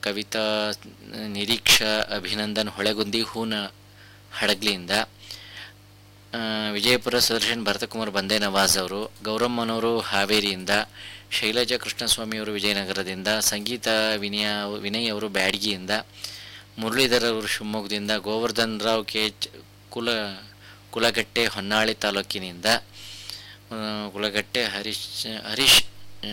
ಕವಿತಾ ನಿರೀಕ್ಷಾ ಅಭಿನಂದನ್ ಹೊಳೆಗುಂದಿ ಹೂನ ಹಡಗ್ಲಿಯಿಂದ ಆ, ವಿಜಯಪುರ ಸುದರ್ಶನ್ ಭರತಕುಮಾರ್ ಬಂದೇ ನವಾಜ್ ಅವರು ಗೌರಮ್ಮನವರು ಹಾವೇರಿಯಿಂದ ಶೈಲಜಾ ಕೃಷ್ಣಸ್ವಾಮಿಯವರು ವಿಜಯನಗರದಿಂದ ಸಂಗೀತ ವಿನಯ ವಿನಯ್ ಅವರು ಬ್ಯಾಡಗಿಯಿಂದ ಮುರಳೀಧರ್ ಅವರು ಶಿವಮೊಗ್ಗದಿಂದ ಗೋವರ್ಧನ್ ರಾವ್ ಕೆ ಚ್- ಕುಲ ಕುಲಗಟ್ಟೆ ಹೊನ್ನಾಳಿ ತಾಲೂಕಿನಿಂದ ಆ, ಕುಲಗಟ್ಟೆ ಹರೀಶ್ ಹರೀಶ್ ಆ,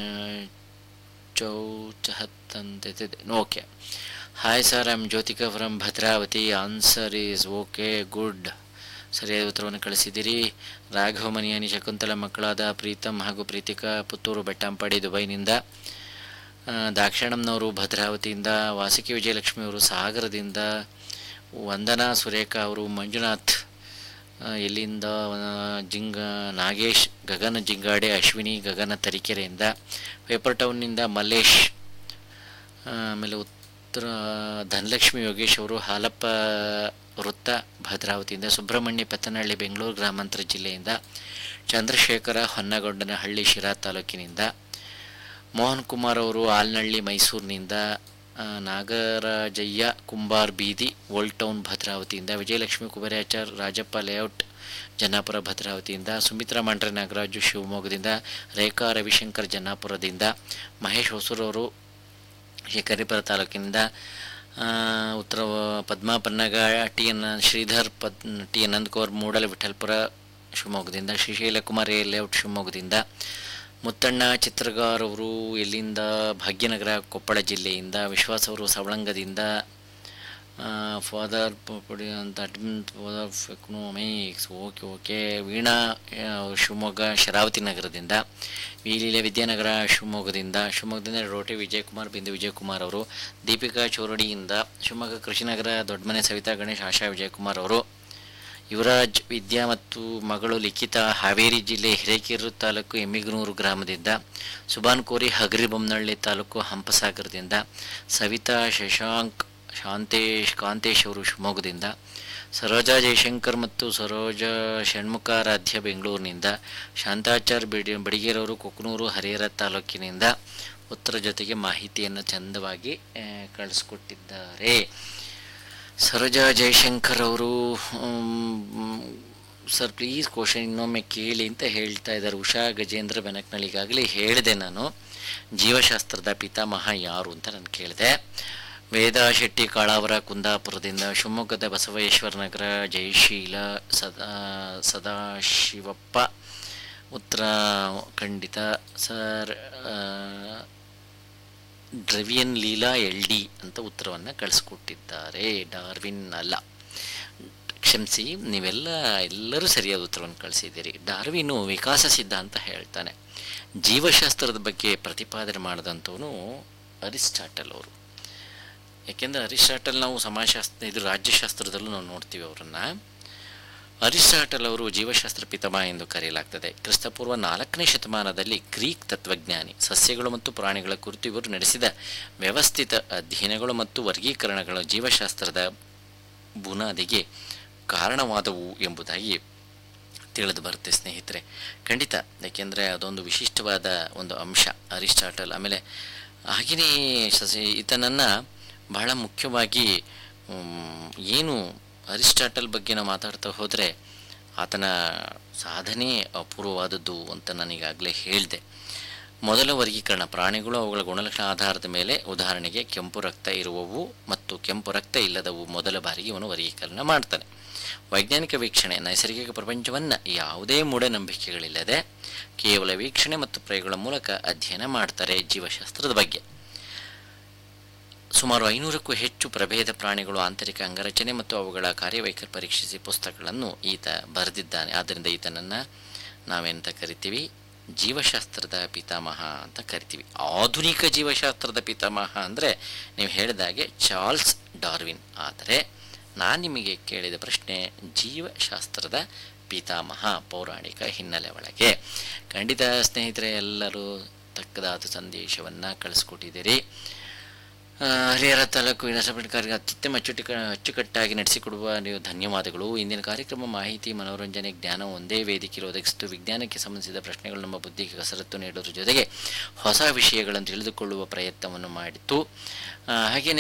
ಚೌಚಹತ್ ಅಂತಿದೆ okay hi sir I am Jyothika from Bhadravathi answer is okay good ಸರಿಯಾದ ಉತ್ತರವನ್ನು ಕಳಿಸಿದ್ದೀರಿ ರಾಘವ ಮನಿಯಾನಿ ಶಕುಂತಲ ಮಕ್ಕಳಾದ ಪ್ರೀತಮ್ ಹಾಗೂ ಪ್ರೀತಿಕಾ ಪುತ್ತೂರು ಬೆಟ್ಟಂಪಾಡಿ ದುಬೈನಿಂದ ಆ, ದಾಕ್ಷಾಯಣಂನವರು ಭದ್ರಾವತಿಯಿಂದ ವಾಸುಕಿ ವಿಜಯಲಕ್ಷ್ಮಿ ಅವರು ಸಾಗರದಿಂದ ವಂದನಾ ಸುರೇಖಾ ಅವರು ಮಂಜುನಾಥ್ ಆ, ಎಲ್ಲಿಂದ ಆ, ಜಿಂಗ ನಾಗೇಶ್ ಗಗನ ಜಿಂಗಾಡೆ ಅಶ್ವಿನಿ ಗಗನ ತರೀಕೆರೆಯಿಂದ ಪೇಪರ್ ಟೌನ್ನಿಂದ ಮಲ್ಲೇಶ್ ಆ, ಆಮೇಲೆ ಉತ್ತರ ಧನಲಕ್ಷ್ಮಿ ಯೋಗೇಶ್ ಅವರು ಹಾಲಪ್ಪ ವೃತ್ತ ಭದ್ರಾವತಿಯಿಂದ ಸುಬ್ರಹ್ಮಣ್ಯ ಪೆತ್ತನಹಳ್ಳಿ ಬೆಂಗಳೂರು ಗ್ರಾಮಾಂತರ ಜಿಲ್ಲೆಯಿಂದ ಚಂದ್ರಶೇಖರ ಹೊನ್ನಗೊಂಡನಹಳ್ಳಿ ಶಿರಾ ತಾಲೂಕಿನಿಂದ ಮೋಹನ್ ಕುಮಾರ್ ಅವರು ಆಲ್ನಳ್ಳಿ ಮೈಸೂರಿನಿಂದ ಆ, ನಾಗರಾಜಯ್ಯ ಕುಂಬಾರ್ ಬೀದಿ ಓಲ್ಡ್ ಟೌನ್ ಭದ್ರಾವತಿಯಿಂದ ವಿಜಯಲಕ್ಷ್ಮಿ ಕುಬೇರಾಚಾರ್ ರಾಜಪ್ಪ ಲೇಔಟ್ ಜನ್ನಾಪುರ ಭದ್ರಾವತಿಯಿಂದ ಸುಮಿತ್ರಾ ಮಂಡ್ರೆ ನಾಗರಾಜು ಶಿವಮೊಗ್ಗದಿಂದ ರೇಖಾ ರವಿಶಂಕರ್ ಜನ್ನಾಪುರದಿಂದ ಮಹೇಶ್ ಹೊಸೂರವರು ಶಿಕಾರಿಪುರ ತಾಲೂಕಿನಿಂದ ಆ, ಉತ್ತರ ಪದ್ಮಾ ಪನ್ನಗ ಟಿ ಎನ್ ಶ್ರೀಧರ್ ಪದ್ ಟಿ ಎನ್ ನಂದಕೌರ್ ಮೂಡಲ ವಿಠಲ್ಪುರ ಶಿವಮೊಗ್ಗದಿಂದ ಶ್ರೀಶೈಲಕುಮಾರ್ ಎ ಲೇಔಟ್ ಶಿವಮೊಗ್ಗದಿಂದ ಮುತ್ತಣ್ಣ ಚಿತ್ರಗಾರ್ ಅವರು ಎಲ್ಲಿಂದ ಭಾಗ್ಯನಗರ ಕೊಪ್ಪಳ ಜಿಲ್ಲೆಯಿಂದ ವಿಶ್ವಾಸ್ ಅವರು ಸವಳಂಗದಿಂದ ಫಾದರ್ ಪಡಿ ಅಂತ admin father economics okay okay Veena ಆ, ಶಿವಮೊಗ್ಗ ಶರಾವತಿ ನಗರದಿಂದ ವಿಲೀಲೆ ವಿದ್ಯಾನಗರ ಶಿವಮೊಗ್ಗದಿಂದ ಶಿವಮೊಗ್ಗದಿಂದ ರೋಟೆ ವಿಜಯಕುಮಾರ್ ಬಿಂದು ವಿಜಯಕುಮಾರ್ ಅವರು ದೀಪಿಕಾ ಚೋರಡಿಯಿಂದ ಶಿವಮೊಗ್ಗ ಕೃಷಿನಗರ ದೊಡ್ಡಮನೆ ಸವಿತಾ ಗಣೇಶ್ ಆಶಾ ವಿಜಯಕುಮಾರ್ ಅವರು ಯುವರಾಜ್ ವಿದ್ಯಾ ಮತ್ತು ಮಗಳು ಲಿಖಿತಾ ಹಾವೇರಿ ಜಿಲ್ಲೆ ಹಿರೇಕೆರೂರು ತಾಲೂಕು ಎಮ್ಮಿಗನೂರು ಗ್ರಾಮದಿಂದ ಸುಬಾನ್ ಕೋರಿ ಹಗರಿಬೊಮ್ಮನಹಳ್ಳಿ ತಾಲೂಕು ಹಂಪಸಾಗರದಿಂದ ಸವಿತಾ ಶಶಾಂಕ್ ಶಾಂತೇಶ್ ಕಾಂತೇಶ್ ಅವರು ಶಿವಮೊಗ್ಗದಿಂದ ಸರೋಜಾ ಜಯಶಂಕರ್ ಮತ್ತು ಸರೋಜಾ ಷಣ್ಮುಖಾರಾಧ್ಯ ಬೆಂಗಳೂರಿನಿಂದ ಶಾಂತಾಚಾರ್ ಬಿಡಿ ಬಡಿಗೇರವರು ಕೊಕ್ಕನೂರು ಹರಿಹರ ತಾಲೂಕಿನಿಂದ ಉತ್ತರ ಜೊತೆಗೆ ಮಾಹಿತಿಯನ್ನು ಚಂದವಾಗಿ ಆ, ಕಳಿಸ್ಕೊಟ್ಟಿದ್ದಾರೆ ಸರೋಜಾ ಜಯಶಂಕರ್ ಅವರು ಸರ್ ಪ್ಲೀಸ್ ಕ್ವಶನ್ ಇನ್ನೊಮ್ಮೆ ಕೇಳಿ ಅಂತ ಹೇಳ್ತಾ ಇದ್ದಾರೆ ಉಷಾ ಗಜೇಂದ್ರ ಬೆನಕ್ನಳ್ಳಿ ಈಗಾಗಲೇ ಹೇಳಿದೆ ನಾನು ಜೀವಶಾಸ್ತ್ರದ ಪಿತಾಮಹ ಯಾರು ಅಂತ ನಾನು ಕೇಳಿದೆ ವೇದಾ ಶೆಟ್ಟಿ ಕಾಳಾವರ ಕುಂದಾಪುರದಿಂದ ಶಿವಮೊಗ್ಗದ ಬಸವೇಶ್ವರ ನಗರ ಜಯಶೀಲ ಸದಾ ಸದಾಶಿವಪ್ಪ ಉತ್ತರ ಖಂಡಿತ ಸರ್ ಆ, ಡ್ರವಿಯನ್ ಲೀಲಾ ಎಲ್ ಡಿ ಅಂತ ಉತ್ತರವನ್ನು ಕಳಿಸ್ಕೊಟ್ಟಿದ್ದಾರೆ ಡಾರ್ವಿನ್ ಅಲ್ಲ ಕ್ಷಮಿಸಿ ನೀವೆಲ್ಲ ಎಲ್ಲರೂ ಸರಿಯಾದ ಉತ್ತರವನ್ನು ಕಳಿಸಿದ್ದೀರಿ ಡಾರ್ವಿನು ವಿಕಾಸ ಸಿದ್ಧಾಂತ ಹೇಳ್ತಾನೆ ಜೀವಶಾಸ್ತ್ರದ ಬಗ್ಗೆ ಪ್ರತಿಪಾದನೆ ಮಾಡಿದಂಥವನು ಅರಿಸ್ಟಾಟಲ್ ಅವರು ಯಾಕೆಂದರೆ ಅರಿಸ್ಟಾಟಲ್ ನಾವು ಸಮಾಜಶಾಸ್ತ್ರ ಇದು ರಾಜ್ಯಶಾಸ್ತ್ರದಲ್ಲೂ ನಾವು ನೋಡ್ತೀವಿ ಅವರನ್ನು ಅರಿಸ್ಟಾಟಲ್ ಅವರು ಜೀವಶಾಸ್ತ್ರ ಪಿತಾಮಹ ಎಂದು ಕರೆಯಲಾಗ್ತದೆ ಕ್ರಿಸ್ತಪೂರ್ವ ನಾಲ್ಕನೇ ಶತಮಾನದಲ್ಲಿ ಗ್ರೀಕ್ ತತ್ವಜ್ಞಾನಿ ಸಸ್ಯಗಳು ಮತ್ತು ಪ್ರಾಣಿಗಳ ಕುರಿತು ಇವರು ನಡೆಸಿದ ವ್ಯವಸ್ಥಿತ ಅಧ್ಯಯನಗಳು ಮತ್ತು ವರ್ಗೀಕರಣಗಳು ಜೀವಶಾಸ್ತ್ರದ ಬುನಾದಿಗೆ ಕಾರಣವಾದವು ಎಂಬುದಾಗಿ ತಿಳಿದು ಬರುತ್ತೆ ಸ್ನೇಹಿತರೆ ಖಂಡಿತ ಯಾಕೆಂದರೆ ಅದೊಂದು ವಿಶಿಷ್ಟವಾದ ಒಂದು ಅಂಶ ಅರಿಸ್ಟಾಟಲ್ ಆಮೇಲೆ ಹಾಗೆಯೇ ಸಸಿ ಈತನನ್ನು ಬಹಳ ಮುಖ್ಯವಾಗಿ ಮ್, ಏನು ಅರಿಸ್ಟಾಟಲ್ ಬಗ್ಗೆ ನಾವು ಮಾತಾಡ್ತಾ ಹೋದರೆ ಆತನ ಸಾಧನೆ ಅಪೂರ್ವವಾದದ್ದು ಅಂತ ನಾನೀಗಾಗಲೇ ಹೇಳಿದೆ ಮೊದಲ ವರ್ಗೀಕರಣ ಪ್ರಾಣಿಗಳು ಅವುಗಳ ಗುಣಲಕ್ಷಣ ಆಧಾರದ ಮೇಲೆ ಉದಾಹರಣೆಗೆ ಕೆಂಪು ರಕ್ತ ಇರುವವು ಮತ್ತು ಕೆಂಪು ರಕ್ತ ಇಲ್ಲದವು ಮೊದಲ ಬಾರಿಗೆ ಇವನು ವರ್ಗೀಕರಣ ಮಾಡ್ತಾನೆ ವೈಜ್ಞಾನಿಕ ವೀಕ್ಷಣೆ ನೈಸರ್ಗಿಕ ಪ್ರಪಂಚವನ್ನು ಯಾವುದೇ ಮೂಢನಂಬಿಕೆಗಳಿಲ್ಲದೆ ಕೇವಲ ವೀಕ್ಷಣೆ ಮತ್ತು ಪ್ರಯೋಗಗಳ ಮೂಲಕ ಅಧ್ಯಯನ ಮಾಡ್ತಾರೆ ಜೀವಶಾಸ್ತ್ರದ ಬಗ್ಗೆ ಸುಮಾರು ಐನೂರಕ್ಕೂ ಹೆಚ್ಚು ಪ್ರಭೇದ ಪ್ರಾಣಿಗಳು ಆಂತರಿಕ ಅಂಗರಚನೆ ಮತ್ತು ಅವುಗಳ ಕಾರ್ಯವೈಖರಿ ಪರೀಕ್ಷಿಸಿ ಪುಸ್ತಕಗಳನ್ನು ಈತ ಬರೆದಿದ್ದಾನೆ ಆದ್ದರಿಂದ ಈತನನ್ನು ನಾವೆಂತ ಕರಿತೀವಿ ಜೀವಶಾಸ್ತ್ರದ ಪಿತಾಮಹ ಅಂತ ಕರಿತೀವಿ ಆಧುನಿಕ ಜೀವಶಾಸ್ತ್ರದ ಪಿತಾಮಹ ಅಂದರೆ ನೀವು ಹೇಳಿದಾಗೆ ಚಾರ್ಲ್ಸ್ ಡಾರ್ವಿನ್ ಆದರೆ ನಾನು ನಿಮಗೆ ಕೇಳಿದ ಪ್ರಶ್ನೆ ಜೀವಶಾಸ್ತ್ರದ ಪಿತಾಮಹ ಪೌರಾಣಿಕ ಹಿನ್ನೆಲೆ ಒಳಗೆ ಖಂಡಿತ ಸ್ನೇಹಿತರೆ ಎಲ್ಲರೂ ತಕ್ಕದಾದ ಸಂದೇಶವನ್ನು ಕಳಿಸ್ಕೊಟ್ಟಿದ್ದೀರಿ ಆ, ಹರಿಹರ ತಾಲೂಕು ವಿನಾಶಪಟ್ಟಕಾರಿಗೆ ಅತ್ಯುತ್ತಮ ಅಚ್ಚುಟಿ ಅಚ್ಚುಕಟ್ಟಾಗಿ ನಡೆಸಿಕೊಡುವ ನೀವು ಧನ್ಯವಾದಗಳು ಇಂದಿನ ಕಾರ್ಯಕ್ರಮ ಮಾಹಿತಿ ಮನೋರಂಜನೆ ಜ್ಞಾನ ಒಂದೇ ವೇದಿಕೆ ಒದಗಿಸಿತು ವಿಜ್ಞಾನಕ್ಕೆ ಸಂಬಂಧಿಸಿದ ಪ್ರಶ್ನೆಗಳು ನಮ್ಮ ಬುದ್ಧಿಗೆ ಕಸರತ್ತು ನೀಡುವುದರ ಜೊತೆಗೆ ಹೊಸ ವಿಷಯಗಳನ್ನು ತಿಳಿದುಕೊಳ್ಳುವ ಪ್ರಯತ್ನವನ್ನು ಮಾಡಿತು ಹಾಗೆಯೇ